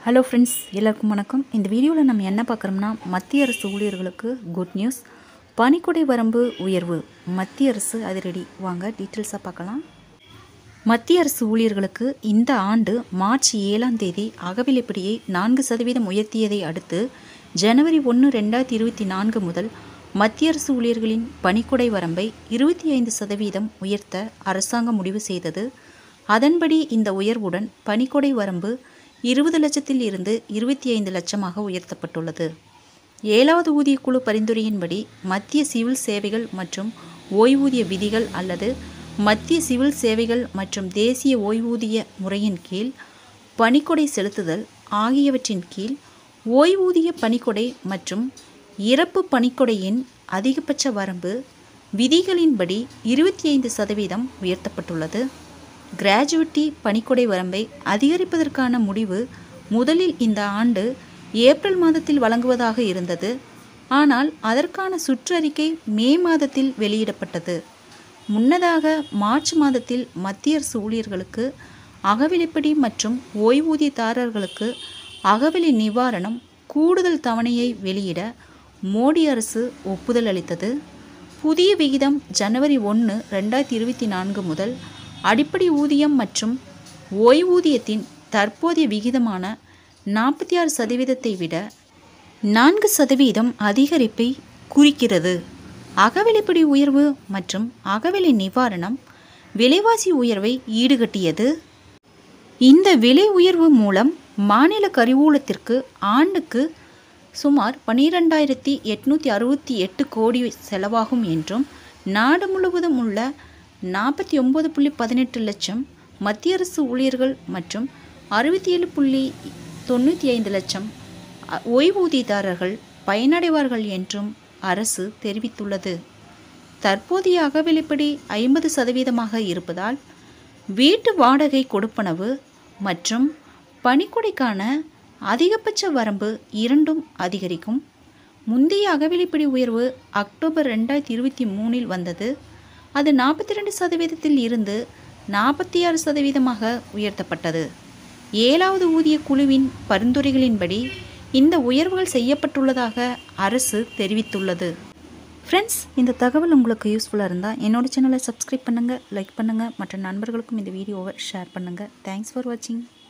hello friends எல்லாருக்கும் வணக்கம் இந்த வீடியோவில் நம்ம என்ன பார்க்குறோம்னா மத்திய அரசு ஊழியர்களுக்கு குட் நியூஸ் பணிக்கொடை வரம்பு உயர்வு மத்திய அரசு அதிரடி வாங்க டீட்டெயில்ஸாக பார்க்கலாம் மத்திய அரசு ஊழியர்களுக்கு இந்த ஆண்டு மார்ச் ஏழாம் தேதி அகவிலைப்படியை நான்கு சதவீதம் உயர்த்தியதை அடுத்து ஜனவரி ஒன்று ரெண்டாயிரத்தி இருபத்தி நான்கு முதல் மத்திய அரசு ஊழியர்களின் பணிக்கொடை வரம்பை இருபத்தி ஐந்து சதவீதம் உயர்த்த அரசாங்கம் முடிவு செய்தது அதன்படி இந்த உயர்வுடன் பணிக்கொடை வரம்பு இருபது லட்சத்தில் இருந்து இருபத்தி ஐந்து லட்சமாக உயர்த்தப்பட்டுள்ளது ஏழாவது ஊதியக்குழு பரிந்துரையின்படி மத்திய சிவில் சேவைகள் மற்றும் ஓய்வூதிய விதிகள் அல்லது மத்திய சிவில் சேவைகள் மற்றும் தேசிய ஓய்வூதிய முறையின் கீழ் பணிக்கொடை செலுத்துதல் ஆகியவற்றின் கீழ் ஓய்வூதிய பணிக்கொடை மற்றும் இறப்பு பணிக்கொடையின் அதிகபட்ச வரம்பு விதிகளின்படி இருபத்தி ஐந்து சதவீதம் உயர்த்தப்பட்டுள்ளது கிராஜுவிட்டி பணிக்கொடை வரம்பை அதிகரிப்பதற்கான முடிவு முதலில் இந்த ஆண்டு ஏப்ரல் மாதத்தில் வழங்குவதாக இருந்தது ஆனால் அதற்கான சுற்றறிக்கை மே மாதத்தில் வெளியிடப்பட்டது முன்னதாக மார்ச் மாதத்தில் மத்திய அரசு ஊழியர்களுக்கு அகவிலைப்படி மற்றும் ஓய்வூதியதாரர்களுக்கு அகவிலை நிவாரணம் கூடுதல் தவணையை வெளியிட மோடி அரசு ஒப்புதல் அளித்தது புதிய விகிதம் ஜனவரி ஒன்று ரெண்டாயிரத்தி இருபத்தி நான்கு முதல் அடிப்படை ஊதியம் மற்றும் ஓய்வூதியத்தின் தற்போதைய விகிதமான நாற்பத்தி ஆறு சதவீதத்தை விட நான்கு சதவீதம் அதிகரிப்பை குறிக்கிறது அகவிலைப்படி உயர்வு மற்றும் அகவிலை நிவாரணம் விலைவாசி உயர்வை ஈடுகட்டியது இந்த விலை உயர்வு மூலம் மாநில கருவூலத்திற்கு ஆண்டுக்கு சுமார் பன்னிரெண்டாயிரத்தி எட்நூற்றி அறுபத்தி எட்டு கோடி செலவாகும் என்றும் நாடு முழுவதும் உள்ள நாற்பத்தி ஒம்பது புள்ளி பதினெட்டு லட்சம் மத்திய அரசு ஊழியர்கள் மற்றும் அறுபத்தி ஏழு புள்ளி தொண்ணூற்றி ஐந்து லட்சம் அ- ஓய்வூதியதாரர்கள் பயனடைவார்கள் என்றும் அரசு தெரிவித்துள்ளது தற்போதைய அகவிலைப்படி ஐம்பது சதவீதமாக இருப்பதால் வீட்டு வாடகை கொடுப்பனவு மற்றும் பணிக்கொடைக்கான அதிகபட்ச வரம்பு இரண்டும் அதிகரிக்கும் முந்தைய அகவிலைப்படி உயர்வு அக்டோபர் ரெண்டாயிரத்தி இருபத்தி மூணில் வந்தது அது நாற்பத்தி ரெண்டு சதவீதத்தில் இருந்து நாற்பத்தி ஆறு சதவீதமாக உயர்த்தப்பட்டது ஏழாவது ஊதிய குழுவின் பரிந்துரைகளின்படி இந்த உயர்வுகள் செய்யப்பட்டுள்ளதாக அரசு தெரிவித்துள்ளது ஃப்ரெண்ட்ஸ் இந்த தகவல் உங்களுக்கு யூஸ்ஃபுல்லாக இருந்தால் என்னோட சேனலை சப்ஸ்கிரைப் பண்ணுங்கள் லைக் பண்ணுங்கள் மற்ற நண்பர்களுக்கும் இந்த வீடியோவை ஷேர் பண்ணுங்கள் தேங்க்ஸ் ஃபார் வாட்சிங்